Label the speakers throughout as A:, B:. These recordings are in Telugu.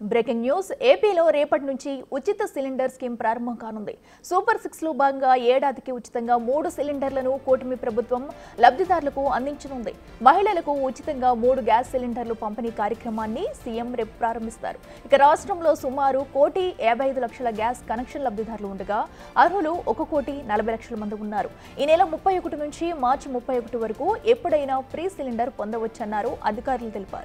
A: బ్రేకింగ్ న్యూస్ ఏపీలో రేపటి నుంచి ఉచిత సిలిండర్ స్కీమ్ ప్రారంభం కానుంది సూపర్ సిక్స్ లో భాగంగా ఏడాదికి ఉచితంగా మూడు సిలిండర్లను కూటమి ప్రభుత్వం లబ్ధిదారులకు అందించనుంది మహిళలకు ఉచితంగా మూడు గ్యాస్ సిలిండర్లు పంపిణీ కార్యక్రమాన్ని సీఎం రేపు ప్రారంభిస్తారు ఇక రాష్ట్రంలో సుమారు కోటి యాభై ఐదు లక్షల గ్యాస్ కనెక్షన్ లబ్ధిదారులు ఉండగా అర్హులు ఒక కోటి నలభై లక్షల మంది ఉన్నారు ఈ నెల ముప్పై ఒకటి నుంచి మార్చి ముప్పై ఒకటి వరకు ఎప్పుడైనా ఫ్రీ సిలిండర్ పొందవచ్చన్నారు అధికారులు తెలిపారు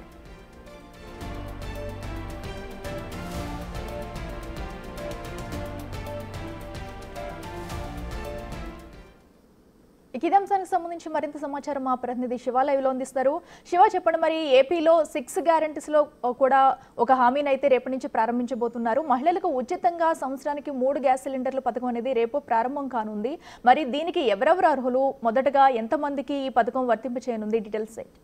A: ఇక ఇదే అంశానికి సంబంధించి మరింత సమాచారం మా ప్రతినిధి శివ లైవ్ లో అందిస్తారు శివ చెప్పండి మరి ఏపీలో సిక్స్ గ్యారంటీస్ లో కూడా ఒక హామీని అయితే రేపటి నుంచి ప్రారంభించబోతున్నారు మహిళలకు ఉచితంగా సంవత్సరానికి మూడు గ్యాస్ సిలిండర్ల పథకం అనేది రేపు ప్రారంభం కానుంది మరి దీనికి ఎవరెవరు అర్హులు మొదటగా ఎంతమందికి ఈ పథకం వర్తింప చేయనుంది డీటెయిల్స్ ఏంటి?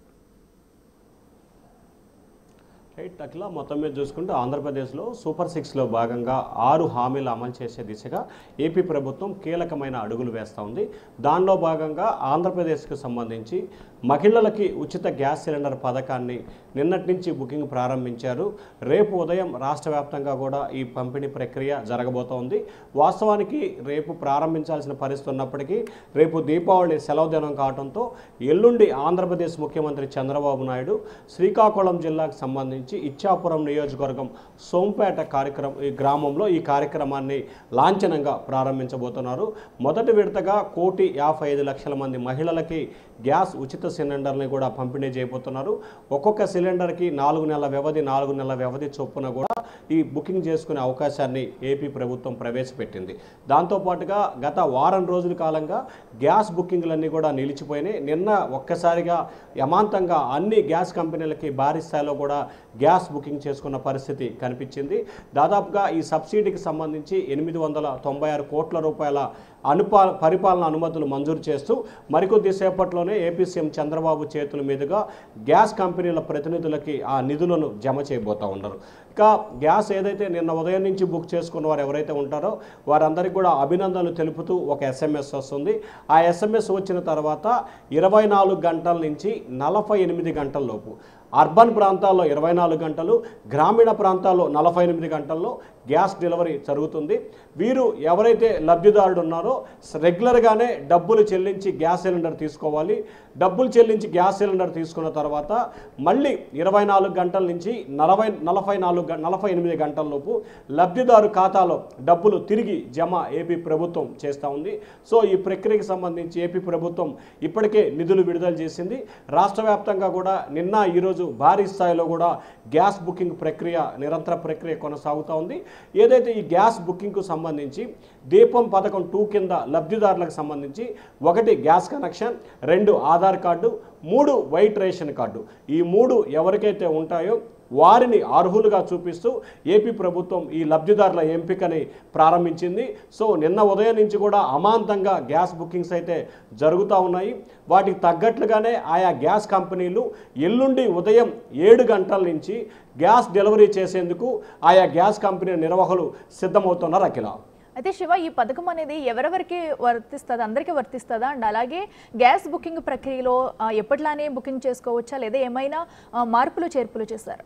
B: రైట్ అట్లా మొత్తం మీద చూసుకుంటే ఆంధ్రప్రదేశ్లో సూపర్ సిక్స్లో భాగంగా ఆరు హామీలు అమలు చేసే దిశగా ఏపీ ప్రభుత్వం కీలకమైన అడుగులు వేస్తూ ఉంది దానిలో భాగంగా ఆంధ్రప్రదేశ్కు సంబంధించి మహిళలకి ఉచిత గ్యాస్ సిలిండర్ పథకాన్ని నిన్నటి నుంచి బుకింగ్ ప్రారంభించారు రేపు ఉదయం రాష్ట్ర వ్యాప్తంగా కూడా ఈ పంపిణీ ప్రక్రియ జరగబోతోంది వాస్తవానికి రేపు ప్రారంభించాల్సిన పరిస్థితి ఉన్నప్పటికీ రేపు దీపావళి సెలవు దినం కావడంతో ఎల్లుండి ఆంధ్రప్రదేశ్ ముఖ్యమంత్రి చంద్రబాబు నాయుడు శ్రీకాకుళం జిల్లాకు సంబంధించి ఇచ్చాపురం నియోజకవర్గం సోంపేట కార్యక్రమం ఈ గ్రామంలో ఈ కార్యక్రమాన్ని లాంఛనంగా ప్రారంభించబోతున్నారు మొదటి విడతగా కోటి యాభై ఐదు లక్షల మంది మహిళలకి గ్యాస్ ఉచిత సిలిండర్ని కూడా పంపిణీ చేయబోతున్నారు ఒక్కొక్క సిలిండర్కి నాలుగు నెలల వ్యవధి నాలుగు నెలల వ్యవధి చొప్పున కూడా ఈ బుకింగ్ చేసుకునే అవకాశాన్ని ఏపీ ప్రభుత్వం ప్రవేశపెట్టింది దాంతోపాటుగా గత వారం రోజుల కాలంగా గ్యాస్ బుకింగ్లన్నీ కూడా నిలిచిపోయినాయి నిన్న ఒక్కసారిగా యమాంతంగా అన్ని గ్యాస్ కంపెనీలకి భారీ స్థాయిలో కూడా గ్యాస్ బుకింగ్ చేసుకున్న పరిస్థితి కనిపించింది దాదాపుగా ఈ సబ్సిడీకి సంబంధించి ఎనిమిది వందల తొంభై ఆరు కోట్ల రూపాయల అనుపా పరిపాలన అనుమతులు మంజూరు చేస్తూ మరికొద్ది సేపట్లోనే ఏపీ సీఎం చంద్రబాబు చేతుల మీదుగా గ్యాస్ కంపెనీల ప్రతినిధులకి ఆ నిధులను జమ చేయబోతూ ఉన్నారు ఇక గ్యాస్ ఏదైతే నిన్న ఉదయం నుంచి బుక్ చేసుకున్న వారు ఎవరైతే ఉంటారో వారందరికీ కూడా అభినందనలు తెలుపుతూ ఒక ఎస్ఎంఎస్ వస్తుంది ఆ ఎస్ఎంఎస్ వచ్చిన తర్వాత ఇరవై నాలుగు గంటల నుంచి నలభై ఎనిమిది గంటల లోపు అర్బన్ ప్రాంతాల్లో ఇరవై నాలుగు గంటలు గ్రామీణ ప్రాంతాల్లో నలభై ఎనిమిది గంటల్లో గ్యాస్ డెలివరీ జరుగుతుంది వీరు ఎవరైతే లబ్ధిదారుడు ఉన్నారో రెగ్యులర్గానే డబ్బులు చెల్లించి గ్యాస్ సిలిండర్ తీసుకోవాలి డబ్బులు చెల్లించి గ్యాస్ సిలిండర్ తీసుకున్న తర్వాత మళ్ళీ ఇరవై నాలుగు గంటల నుంచి నలభై నలభై నాలుగు గం- నలభై ఎనిమిది గంటల లోపు లబ్ధిదారు ఖాతాలో డబ్బులు తిరిగి జమ ఏపీ ప్రభుత్వం చేస్తూ ఉంది సో ఈ ప్రక్రియకి సంబంధించి ఏపీ ప్రభుత్వం ఇప్పటికే నిధులు విడుదల చేసింది రాష్ట్ర వ్యాప్తంగా కూడా నిన్న ఈరోజు భారీ స్థాయిలో కూడా గ్యాస్ బుకింగ్ ప్రక్రియ నిరంతర ప్రక్రియ కొనసాగుతూ ఉంది ఏదైతే ఈ గ్యాస్ బుకింగ్కు సంబంధించి దీపం పథకం టూ కింద లబ్ధిదారులకు సంబంధించి ఒకటి గ్యాస్ కనెక్షన్ రెండు ఆధార్ కార్డు మూడు వైట్ రేషన్ కార్డు ఈ మూడు ఎవరికైతే ఉంటాయో వారిని అర్హులుగా చూపిస్తూ ఏపీ ప్రభుత్వం ఈ లబ్ధిదారుల ఎంపికని ప్రారంభించింది సో నిన్న ఉదయం నుంచి కూడా అమాంతంగా గ్యాస్ బుకింగ్స్ అయితే జరుగుతూ ఉన్నాయి వాటికి తగ్గట్లుగానే ఆయా గ్యాస్ కంపెనీలు ఎల్లుండి ఉదయం ఏడు గంటల నుంచి గ్యాస్ డెలివరీ చేసేందుకు ఆయా గ్యాస్ కంపెనీ నిర్వాహకులు సిద్ధమవుతున్నారు అఖిల
A: అయితే శివ ఈ పథకం అనేది ఎవరెవరికి వర్తిస్తుంది అందరికీ వర్తిస్తుందా అండ్ అలాగే గ్యాస్ బుకింగ్ ప్రక్రియలో ఆ, ఎప్పట్లానే బుకింగ్ చేసుకోవచ్చా లేదా ఏమైనా ఆ, మార్పులు చేర్పులు చేశారు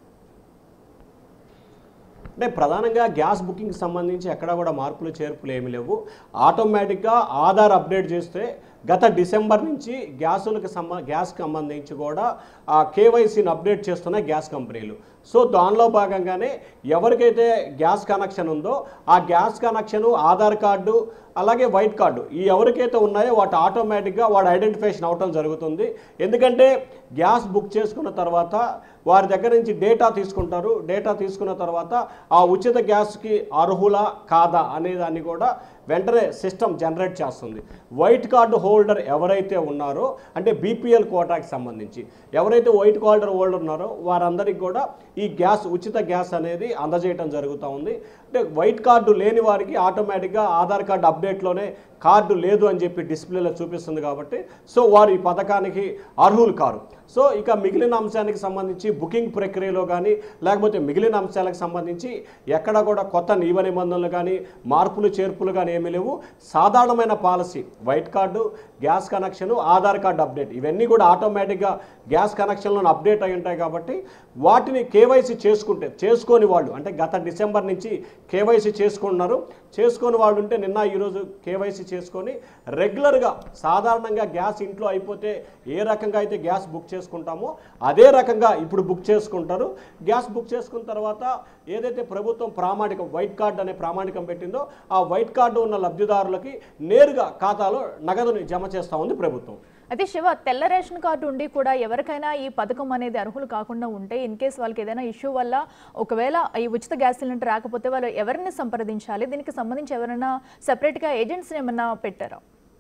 B: అంటే ప్రధానంగా గ్యాస్ బుకింగ్కి సంబంధించి ఎక్కడా కూడా మార్పులు చేర్పులు ఏమీ లేవు ఆటోమేటిక్గా ఆధార్ అప్డేట్ చేస్తే గత డిసెంబర్ నుంచి గ్యాసులకు సంబ గ్యాస్కి సంబంధించి కూడా ఆ కేవైసీని అప్డేట్ చేస్తున్నాయి గ్యాస్ కంపెనీలు సో దానిలో భాగంగానే ఎవరికైతే గ్యాస్ కనెక్షన్ ఉందో ఆ గ్యాస్ కనెక్షను ఆధార్ కార్డు అలాగే వైట్ కార్డు ఈ ఎవరికైతే ఉన్నాయో వాటి ఆటోమేటిక్గా వాడు ఐడెంటిఫికేషన్ అవటం జరుగుతుంది ఎందుకంటే గ్యాస్ బుక్ చేసుకున్న తర్వాత వారి దగ్గర నుంచి డేటా తీసుకుంటారు డేటా తీసుకున్న తర్వాత ఆ ఉచిత గ్యాస్కి అర్హులా కాదా అనే దాన్ని కూడా వెంటనే సిస్టమ్ జనరేట్ చేస్తుంది వైట్ కార్డు హోల్డర్ ఎవరైతే ఉన్నారో అంటే బీపీఎల్ కోటాకి సంబంధించి ఎవరైతే వైట్ కార్డు హోల్డర్ ఉన్నారో వారందరికీ కూడా ఈ గ్యాస్ ఉచిత గ్యాస్ అనేది అందజేయటం జరుగుతూ ఉంది అంటే వైట్ కార్డు లేని వారికి ఆటోమేటిక్గా ఆధార్ కార్డు అప్డేట్లోనే కార్డు లేదు అని చెప్పి డిస్ప్లేలో చూపిస్తుంది కాబట్టి సో వారు ఈ పథకానికి అర్హులు కారు సో ఇక మిగిలిన అంశానికి సంబంధించి బుకింగ్ ప్రక్రియలో కానీ లేకపోతే మిగిలిన అంశాలకు సంబంధించి ఎక్కడ కూడా కొత్త నియమ నిబంధనలు కానీ మార్పులు చేర్పులు కానీ ఏమీ లేవు సాధారణమైన policy white card gas connection Aadhaar card update ఇవన్నీ కూడా ఆటోమేటిక్గా గ్యాస్ కనెక్షన్లను అప్డేట్ అయి ఉంటాయి కాబట్టి వాటిని కేవైసీ చేసుకుంటే చేసుకోని వాళ్ళు అంటే గత డిసెంబర్ నుంచి కేవైసీ చేసుకుంటున్నారు చేసుకొని వాళ్ళు ఉంటే నిన్న ఈరోజు కేవైసీ చేసుకొని రెగ్యులర్గా సాధారణంగా గ్యాస్ ఇంట్లో అయిపోతే ఏ రకంగా అయితే గ్యాస్ బుక్ చేసుకుంటామో అదే రకంగా ఇప్పుడు బుక్ చేసుకుంటారు గ్యాస్ బుక్ చేసుకున్న తర్వాత ఏదైతే ప్రభుత్వం ప్రామాణికం వైట్ కార్డ్ అనే ప్రామాణికం పెట్టిందో ఆ వైట్ కార్డు ఉన్న లబ్ధిదారులకి నేరుగా ఖాతాలో నగదుని జమ చేస్తూ ఉంది ప్రభుత్వం
A: అయితే శివ తెల్ల రేషన్ కార్డు ఉండి కూడా ఎవరికైనా ఈ పథకం అనేది అర్హులు కాకుండా ఉంటే ఇన్ కేస్ వాళ్ళకి ఏదైనా ఇష్యూ వల్ల ఒకవేళ ఈ ఉచిత గ్యాస్ సిలిండర్ రాకపోతే వాళ్ళు ఎవరిని సంప్రదించాలి దీనికి సంబంధించి ఎవరైనా సెపరేట్గా ఏజెంట్స్ని ఏమన్నా పెట్టారా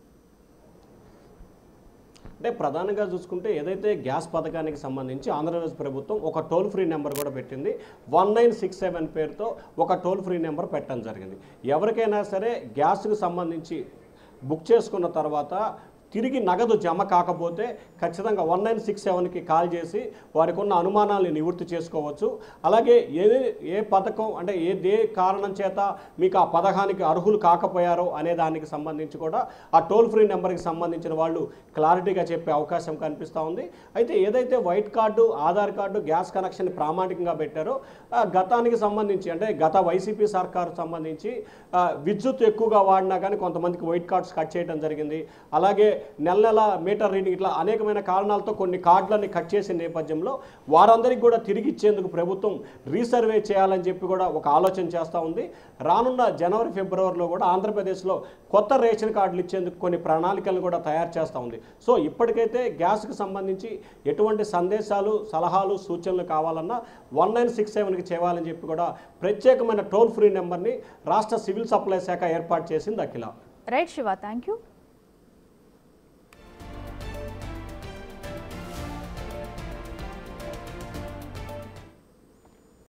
B: అంటే ప్రధానంగా చూసుకుంటే ఏదైతే గ్యాస్ పథకానికి సంబంధించి ఆంధ్రప్రదేశ్ ప్రభుత్వం ఒక టోల్ ఫ్రీ నెంబర్ కూడా పెట్టింది వన్ నైన్ సిక్స్ సెవెన్ పేరుతో ఒక టోల్ ఫ్రీ నెంబర్ పెట్టడం జరిగింది ఎవరికైనా సరే గ్యాస్కు సంబంధించి బుక్ చేసుకున్న తర్వాత తిరిగి నగదు జమ కాకపోతే ఖచ్చితంగా వన్ నైన్ సిక్స్ సెవెన్కి కాల్ చేసి వారికి ఉన్న అనుమానాలను నివృత్తి చేసుకోవచ్చు అలాగే ఏ ఏ పథకం అంటే ఏ ఏ కారణం చేత మీకు ఆ పథకానికి అర్హులు కాకపోయారో అనే దానికి సంబంధించి కూడా ఆ టోల్ ఫ్రీ నెంబర్కి సంబంధించిన వాళ్ళు క్లారిటీగా చెప్పే అవకాశం కనిపిస్తూ ఉంది అయితే ఏదైతే white card Aadhaar card gas connection ప్రామాణికంగా పెట్టారో ఆ గతానికి సంబంధించి అంటే గత వైసీపీ సర్కారు సంబంధించి ఆ, విద్యుత్ ఎక్కువగా వాడినా కానీ కొంతమందికి వైట్ కార్డ్స్ కట్ చేయడం జరిగింది అలాగే నెల నెల మీటర్ రీడింగ్ ఇట్లా అనేకమైన కారణాలతో కొన్ని కార్డులని కట్ చేసిన నేపథ్యంలో వారందరికీ కూడా తిరిగి ఇచ్చేందుకు ప్రభుత్వం రీసర్వే చేయాలని చెప్పి కూడా ఒక ఆలోచన చేస్తూ ఉంది రానున్న జనవరి ఫిబ్రవరిలో కూడా ఆంధ్రప్రదేశ్లో కొత్త రేషన్ కార్డులు ఇచ్చేందుకు కొన్ని ప్రణాళికలను కూడా తయారు చేస్తూ ఉంది సో ఇప్పటికైతే గ్యాస్కి సంబంధించి ఎటువంటి సందేశాలు సలహాలు సూచనలు కావాలన్నా వన్ నైన్ సిక్స్ సెవెన్కి చేయాలని చెప్పి కూడా ప్రత్యేకమైన టోల్ ఫ్రీ నెంబర్ని రాష్ట్ర సివిల్ సప్లై శాఖ ఏర్పాటు చేసింది Akhila
A: right Shiva thank you